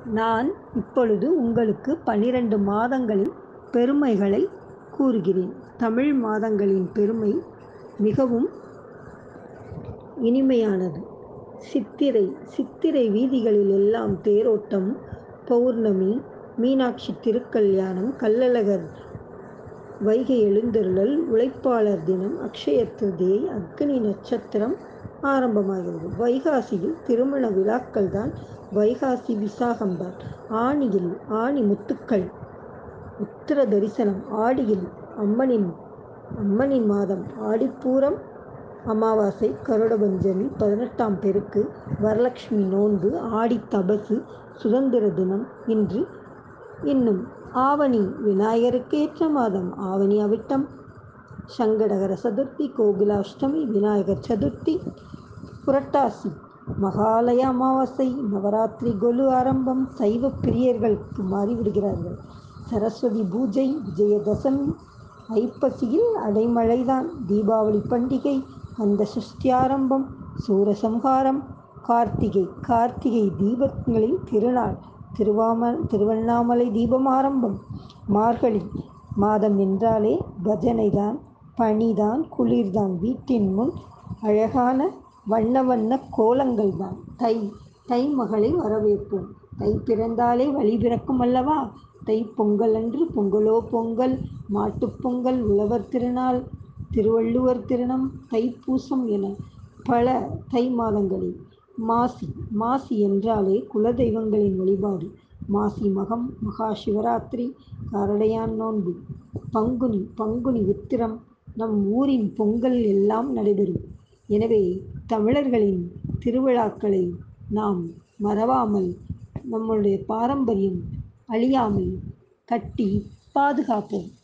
நான் இப்பொழுது உங்களுக்கு பன்னிரண்டு மாதங்களின் பெருமைகளைக் கூறுகிறேன். தமிழ் மாதங்களின் பெருமை மிகவும் இனிமையானது. சித்திரை சித்திரை வீதிகளில் எல்லாம் தேரோட்டம். பவுர்ணமி மீனாட்சி திருக்கல்யாணம் கள்ளழகர் வைகை எழுந்தருளல் உழைப்பாளர் தினம் அக்ஷய திருதியை அக்னி நட்சத்திரம் ஆரம்பமாகிறது. வைகாசியில் திருமண விழாக்கள்தான் வைகாசி விசாகம்தான். ஆனியில் ஆனி முத்துக்கள் உத்தர தரிசனம் ஆடியில் அம்மனின் அம்மனின் மாதம் ஆடிப்பூரம் அமாவாசை கருட பஞ்சமி பதினெட்டாம் பெருக்கு வரலட்சுமி நோன்பு ஆடித் தபசு சுதந்திர தினம் இன்று இன்னும் ஆவணி விநாயகருக்கு ஏற்ற மாதம் ஆவணி அவிட்டம் சங்கடகர சதுர்த்தி கோகுலாஷ்டமி விநாயகர் சதுர்த்தி புரட்டாசி மகாலய அமாவாசை நவராத்திரி கொலு ஆரம்பம் சைவ பிரியர்களுக்கு மாறிவிடுகிறார்கள். சரஸ்வதி பூஜை விஜயதசமி ஐப்பசியில் அடைமழைதான் தீபாவளி பண்டிகை கந்த சஷ்டி ஆரம்பம் சூரசம்ஹாரம் கார்த்திகை கார்த்திகை தீபங்களின் திருநாள் திருவாம திருவண்ணாமலை தீபம் ஆரம்பம் மார்கழி மாதம் என்றாலே பஜனைதான் பனிதான் குளிர்தான் வீட்டின் முன் அழகான வண்ண வண்ணக் கோலங்கள்தான் தை தை மகளை வரவேற்போம். தை பிறந்தாலே வழி பிறக்கும் அல்லவா தைப் பொங்கலன்று பொங்கலோ பொங்கல் மாட்டுப் பொங்கல் உழவர் திருநாள் திருவள்ளுவர் தினம் தைப்பூசம் என பல தை மாதங்களில் மாசி மாசி என்றாலே குலதெய்வங்களின் வழிபாடு மாசி மகம் மகா சிவராத்திரி காரடையான் நோன்பு பங்குனி பங்குனி உத்திரம் நம் ஊரின் பொங்கல் எல்லாம் நடைபெறும். எனவே தமிழர்களின் திருவிழாக்களை நாம் மறவாமல் நம்முடைய பாரம்பரியம் அழியாமல் கட்டிப் பாதுகாப்போம்.